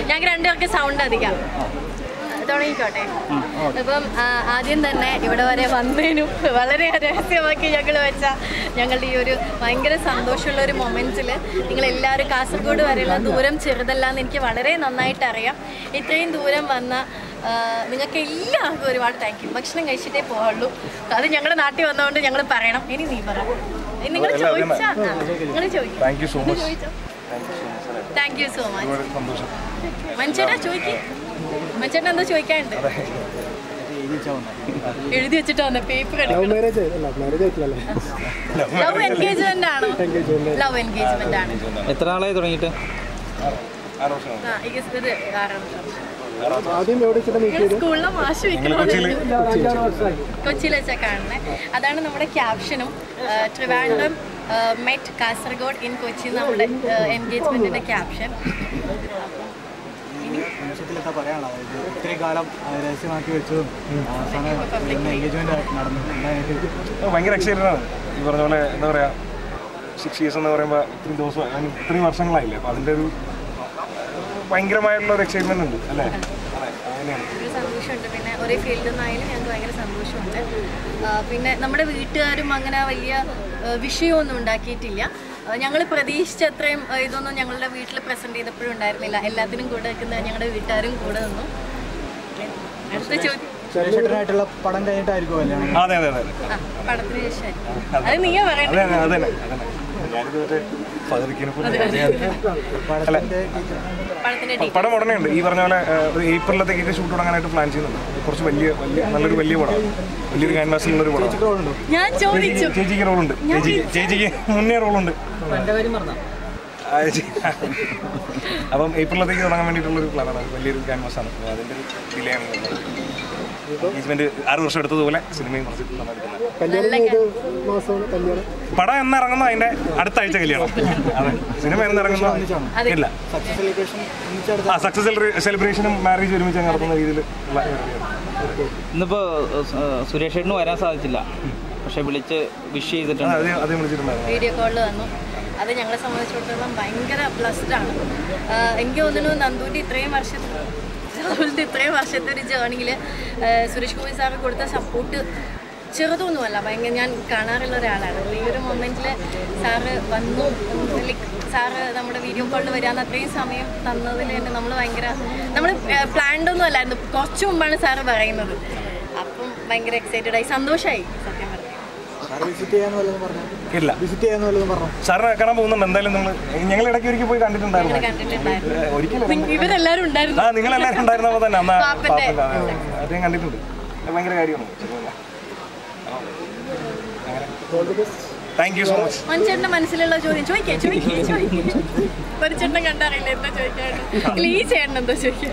ഞങ്ങൾക്ക് രണ്ടുപേർക്ക് സൗണ്ട് അധികം തുടങ്ങിക്കോട്ടെ അപ്പം ആ, ആദ്യം തന്നെ ഇവിടെ വരെ വന്നതിനും വളരെ രഹസ്യമാക്കി ഞങ്ങൾ വെച്ച ഞങ്ങളുടെ ഈ ഒരു ഭയങ്കര സന്തോഷമുള്ള ഒരു മൊമെൻറ്റിൽ നിങ്ങൾ എല്ലാവരും കാസർഗോഡ് വരെയുള്ള ദൂരം ചെറുതല്ല എന്ന് എനിക്ക് വളരെ നന്നായിട്ട് അറിയാം ഇത്രയും ദൂരം വന്ന ആ, നിങ്ങൾക്ക് എല്ലാവർക്കും ഒരുപാട് താങ്ക് യു ഭക്ഷണം കഴിച്ചിട്ടേ പോവുള്ളൂ അത് ഞങ്ങളുടെ നാട്ടിൽ വന്നതുകൊണ്ട് ഞങ്ങൾ പറയണം ഇനി നീ പറ നിങ്ങൾ അല്ല, അത് ചോദിച്ചാ നിങ്ങൾ ചോദിക്കും thank you so much thank you so much ഒരുപാട് സന്തോഷം മനുഷ്യനാ ചോദിക്കും മനുഷ്യൻ എന്താ ചോദിക്കാനുണ്ട് എഴുതി വെച്ചിട്ട് വന്ന പേപ്പർ എടുക്കണം മാരേജ് അല്ല മാരേജ് ആയിട്ടില്ലല്ലേ ലവ് എൻഗേജ്മെന്റ് ആണോ ലവ് എൻഗേജ്മെന്റ് ആണ് എത്ര നാളായി തുടങ്ങിയിട്ട് ആറ് വർഷമാണ് ആ, ഇത് ഇത് ആറാം വർഷം. ആദ്യം എവിടെ വെച്ചിട്ട് മീറ്റ് നിങ്ങൾ സ്കൂളിലെ മാഷ് കൊച്ചിയില് കൊച്ചിയിൽ വെച്ചാൽ കാണുന്നത് അതാണ് നമ്മുടെ ക്യാപ്ഷനും ട്രിവാൻഡ്രം മെറ്റ് കാസർഗോഡ് ഇൻ കൊച്ചി നമ്മുടെ എൻഗേജ്മെന്റിന്റെ ക്യാപ്ഷൻ നിമിഷത്തിലെന്താ പറയാനുള്ളത് അതായത് ഇത്രയും കാലം ആ, രഹസ്യമാക്കി വെച്ചതും അവസാനം എൻഗേജ്മെന്റ് നടന്നു എന്തായാലും ഭയങ്കര എക്സൈറ്റഡ് ആണ് ഈ പറഞ്ഞ പോലെ എന്താ പറയാ സിക്സ് ഇയേഴ്സ് എന്ന് പറയുമ്പോൾ ഇത്രയും ദിവസം അങ്ങനെ ഇത്രയും വർഷങ്ങളായില്ലേ അപ്പോൾ അതിൻ്റെ ഒരു ഭയങ്കരമായിട്ടുള്ള ഒരു എക്സൈറ്റ്മെന്റ് ഉണ്ട് അല്ലേ അതെ അങ്ങനെയാണ് ഒരു സന്തോഷമുണ്ട് പിന്നെ ഒരേ ഫീൽഡിൽ നിന്നായാലും ഞങ്ങൾക്ക് ഭയങ്കര സന്തോഷമുണ്ട് ആ, പിന്നെ നമ്മുടെ വീട്ടുകാരും അങ്ങനെ വലിയ ആ, വിഷയമൊന്നും ഉണ്ടാക്കിയിട്ടില്ല ഞങ്ങൾ പ്രതീക്ഷിച്ച അത്രയും ആ, ഇതൊന്നും ഞങ്ങളുടെ വീട്ടിൽ പ്രസന്റ് ചെയ്തപ്പോഴും ഉണ്ടായിരുന്നില്ല എല്ലാത്തിനും കൂടെ നിൽക്കുന്ന ഞങ്ങളുടെ വീട്ടുകാരും കൂടെ നിന്നു അടുത്ത ചോദ്യം സുരേഷേട്ടനായിട്ടുള്ള പടം കഴിഞ്ഞിട്ടായിരിക്കും കല്യാണം അതെ അതെ അതെ ആ പടത്തിന് ശേഷം അത് നീയാ പറയണ്ടേ അതെ അതെ അതെ അതെ ഞാനിത് മറ്റേ ഫഹദിക്കിനെ പോലെ പടത്തിന്റെ ടീച്ചർ പടത്തിന്റെ ഡേറ്റ് പടം ഉടനെ ഉണ്ട് ഈ പറഞ്ഞ പോലെ ഏഹ്, ഒരു ഏപ്രിലത്തേക്കൊക്കെ ഷൂട്ട് തുടങ്ങാനായിട്ട് പ്ലാൻ ചെയ്യുന്നുണ്ട് കുറച്ച് വലിയ വലിയ നല്ലൊരു വലിയ പടമാണ് വലിയൊരു ക്യാൻവാസിലുള്ളൊരു പടമാണ് ഞാൻ ചോദിച്ചു ചേച്ചിക്ക് റോളുണ്ട് ചേച്ചിക്ക് ചേച്ചിക്ക് മുന്നേ റോളുണ്ട് ആ, ചേച്ചി. അപ്പം ഏപ്രിലത്തേക്ക് തുടങ്ങാൻ വേണ്ടിയിട്ടുള്ളൊരു പ്ലാനാണ് വലിയൊരു ക്യാൻവാസാണ് അപ്പോൾ അതിൻ്റെ ഒരു ഡിലേ ആണ് എൻഗേജ്മെന്റ് ആറ് വർഷം എടുത്തതുപോലെ സിനിമയും കുറച്ച് സമയമെടുക്കുന്നത് കല്യാണം ഏത് മാസമാണ് കല്യാണം പടം എന്നിറങ്ങുന്ന അതിന്റെ അടുത്ത ആഴ്ച കല്യാണം അതെ സിനിമ എന്നിറങ്ങുന്ന ഇല്ല സക്സസ് സെലിബ്രേഷൻ ഒന്നിച്ചെടുത്ത ആ സക്സസ് സെലിബ്രേഷനും മാരേജ് ഒരുമിച്ച് അങ്ങ് നടത്തുന്ന രീതിയിൽ ഉള്ള ഇന്നിപ്പോൾ സുരേഷേട്ടന് വരാൻ സാധിച്ചില്ല പക്ഷെ വിളിച്ച് വിഷ് ചെയ്തിട്ടുണ്ട് അത് അത് വിളിച്ചിട്ടുണ്ടായിരുന്നു വീഡിയോ കോളിൽ വന്നു അത് ഞങ്ങളെ സംബന്ധിച്ചിടത്തോളം ഭയങ്കര ബ്ലസ്ഡ് ആണ് ആഹ് എനിക്ക് തോന്നുന്നു നന്ദൂൻ്റെ ഇത്രയും വർഷം രാഹുലിൻ്റെ ഇത്രയും വർഷത്തെ ഒരു ജേണിയിൽ സുരേഷ് ഗോപി സാറ് കൊടുത്ത സപ്പോർട്ട് ചെറുതൊന്നുമല്ല ഭയങ്കര ഞാൻ കാണാറുള്ള ഒരാളാണ് അപ്പോൾ ഈ ഒരു മൊമെൻറ്റിൽ സാറ് വന്നു ലൈക്ക് സാറ് നമ്മുടെ വീഡിയോ കോളിൽ വരാൻ അത്രയും സമയം തന്നതിൽ തന്നെ നമ്മൾ ഭയങ്കര നമ്മൾ പ്ലാൻഡ് ഒന്നും അല്ലായിരുന്നു കുറച്ച് മുമ്പാണ് സാറ് പറയുന്നത് അപ്പം ഭയങ്കര എക്സൈറ്റഡ് ആയി സന്തോഷമായി സത്യം പറഞ്ഞു സാർ വിസിറ്റ് ചെയ്യാന്ന് വല്ലതും പറഞ്ഞു ഇല്ല വിസിറ്റ് ചെയ്യാന്ന് വല്ലതും പറഞ്ഞു സാറിനെ കാണാൻ പോകുന്നുണ്ട് എന്തായാലും നമ്മൾ ഞങ്ങൾ ഇടയ്ക്ക് ഒരിക്കൽ പോയി കണ്ടിട്ടുണ്ടായിരുന്നു കണ്ടിട്ടുണ്ടായിരുന്നു ഏ, ഒരിക്കലും പിന്നെ ഇവരെല്ലാരും ഉണ്ടായിരുന്നു ആ നിങ്ങൾ എല്ലാവരും ഉണ്ടായിരുന്നപ്പോൾ തന്നെ അന്ന് പാപ്പന്റെ. പാപ്പന്റെ, അതെ, അതെ. അത് ഞാൻ കണ്ടിട്ടുണ്ട് അത് ഭയങ്കര കാര്യമാണ് താങ്ക് യു സോ മച്ച് മനുഷ്യന്റെ മനസ്സിലുള്ള ചോദ്യം ചോദിക്കേ ചോദിക്കേ ചോദിക്കേ ഒരു ചേട്ടൻ കണ്ടറിയില്ല എന്താ ചോദിക്കാണ്ട് ഈ ചേട്ടൻ എന്താ ചോദിക്കുക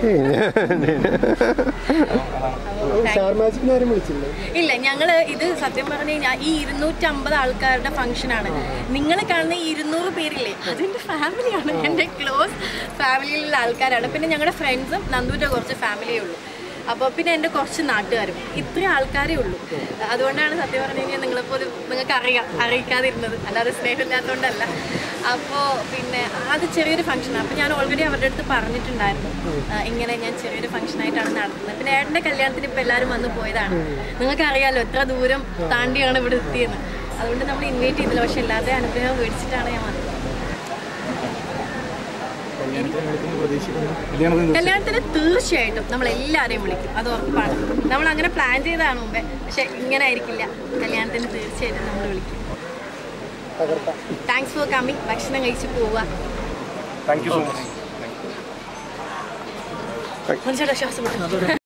സ്റ്റാർ മാജിക്കിന് ആരും വിളിച്ചില്ലേ ഇല്ല ഞങ്ങള് ഇത് സത്യം പറഞ്ഞു കഴിഞ്ഞാൽ ഈ ഇരുന്നൂറ്റമ്പത് ആൾക്കാരുടെ ഫംഗ്ഷനാണ് നിങ്ങൾ കാണുന്ന ഈ ഇരുന്നൂറ് പേരില്ലേ അതെന്റെ ഫാമിലിയാണ് എൻ്റെ ക്ലോസ് ഫാമിലിയിലുള്ള ആൾക്കാരാണ് പിന്നെ ഞങ്ങളുടെ ഫ്രണ്ട്സും നന്ദൂൻ്റെ കുറച്ച് ഫാമിലിയേ ഉള്ളൂ അപ്പോൾ പിന്നെ എൻ്റെ കുറച്ച് നാട്ടുകാരും ഇത്രയും ആൾക്കാരേ ഉള്ളൂ അതുകൊണ്ടാണ് സത്യം പറഞ്ഞു കഴിഞ്ഞാൽ നിങ്ങളെപ്പോലും നിങ്ങൾക്ക് അറിയാം അറിയിക്കാതിരുന്നത് അല്ലാതെ സ്നേഹമില്ലാത്തതുകൊണ്ടല്ല അപ്പോൾ പിന്നെ അത് ചെറിയൊരു ഫംഗ്ഷനാണ് അപ്പോൾ ഞാൻ ഓൾറെഡി അവരുടെ അടുത്ത് പറഞ്ഞിട്ടുണ്ടായിരുന്നു ആ, ഇങ്ങനെ ഞാൻ ചെറിയൊരു ഫംഗ്ഷനായിട്ടാണ് നടത്തുന്നത് പിന്നെ ഏട്ടൻ്റെ കല്യാണത്തിന് ഇപ്പോൾ എല്ലാവരും വന്ന് പോയതാണ് നിങ്ങൾക്ക് അറിയാലോ എത്ര ദൂരം താണ്ടിയാണ് ഇവിടെ എത്തിയെന്ന് അതുകൊണ്ട് നമ്മൾ ഇൻവൈറ്റ് ചെയ്തില്ല പക്ഷെ എല്ലാവരുടെയും അനുഗ്രഹം മേടിച്ചിട്ടാണ് ഞാൻ വന്നത് കല്യാണത്തിന് തീർച്ചയായിട്ടും നമ്മൾ എല്ലാവരെയും വിളിക്കും അത് ഉറപ്പാണ് നമ്മൾ അങ്ങനെ പ്ലാൻ ചെയ്തതാണ് മുമ്പേ പക്ഷെ ഇങ്ങനെ ആയിരിക്കില്ല കല്യാണത്തിന് തീർച്ചയായിട്ടും നമ്മൾ വിളിക്കും താങ്ക്സ് ഫോർ കമ്മിങ് ഭക്ഷണം കഴിച്ച് പോവുക താങ്ക് യു സോ മച്ച് മനുഷ്യരുടെ ശ്വാസം വിട്ടു.